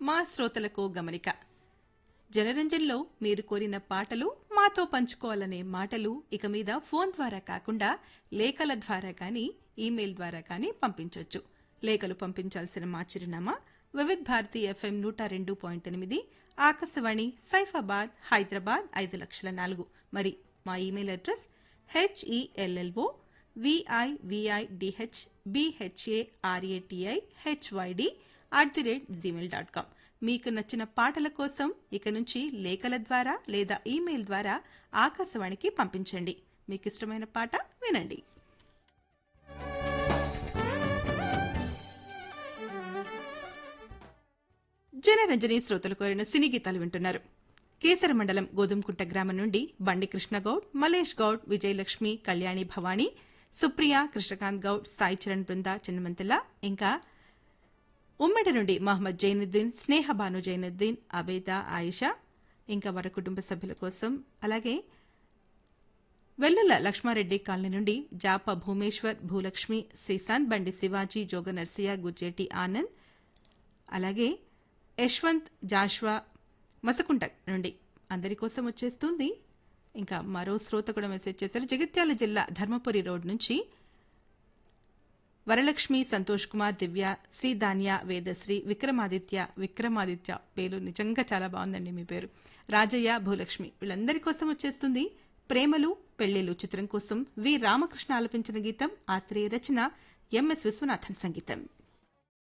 మా శ్రోతలకు గమనిక జనరంజన్లో మీరు కోరిన పాటలు మాతో పంచుకోవాలనే మాటలు ఇక మీద ఫోన్ ద్వారా కాకుండా లేఖల ద్వారా కానీ ఈమెయిల్ ద్వారా కానీ పంపించవచ్చు లేఖలు పంపించాల్సిన మా చిరునామా వివిధ్ భారతి ఎఫ్ఎం నూట రెండు పాయింట్ ఎనిమిది ఆకాశవాణి సైఫాబాద్ హైదరాబాద్ ఐదు లక్షల నాలుగు మరి మా email address HELLO విఐవిఐడిహెచ్ BHARATI HYD at the rate Gmail dot com మీకు నచ్చిన పాటల కోసం ఇక నుంచి లేఖల ద్వారా లేదా ఈమెయిల్ ద్వారా ఆకాశవాణికి పంపించండి మీకు ఇష్టమైన పాట వినండి జనరంజని శ్రోతలు కోరిన సినీ గీతాలు వింటున్నారు కేసర మండలం గోధుమకుంట గ్రామం నుండి బండి కృష్ణగౌడ్ మలేష్ గౌడ్ విజయలక్ష్మి కళ్యాణి భవానీ సుప్రియ కృష్ణకాంత్ గౌడ్ సాయి చరణ్ బృంద చిన్నమంతల ఇంకా ఉమ్మడి నుండి మహమ్మద్ జైనుద్దీన్ స్నేహ బాను జైనుద్దీన్ అబేద ఆయిషా ఇంకా వారి కుటుంబ సభ్యుల కోసం అలాగే వెల్లుల లక్ష్మారెడ్డి కాలనీ నుండి జాప భూమేశ్వర్ భూలక్ష్మి శ్రీశాంత్ బండి శివాజీ జోగ నర్సియా గుజ్జేటి ఆనంద్ అలాగే యశ్వంత్ జాష్వా మసకుంట నుండి అందరి కోసం వచ్చేస్తుంది ఇంకా మరో శ్రోత కూడా మెసేజ్ చేశారు జగిత్యాల జిల్లా ధర్మపురి రోడ్ నుంచి వరలక్ష్మి సంతోష్ కుమార్ దివ్య శ్రీధాన్య వేదశ్రీ విక్రమాదిత్య విక్రమాదిత్య పేరు నిజంగా చాలా బాగుందండి మీ పేరు రాజయ్య భూలక్ష్మి వీళ్ళందరి కోసం వచ్చేస్తుంది ప్రేమలు పెళ్లిలు చిత్రం కోసం వి రామకృష్ణ ఆలపించిన గీతం ఆత్రేయ రచన ఎంఎస్ విశ్వనాథన్ సంగీతం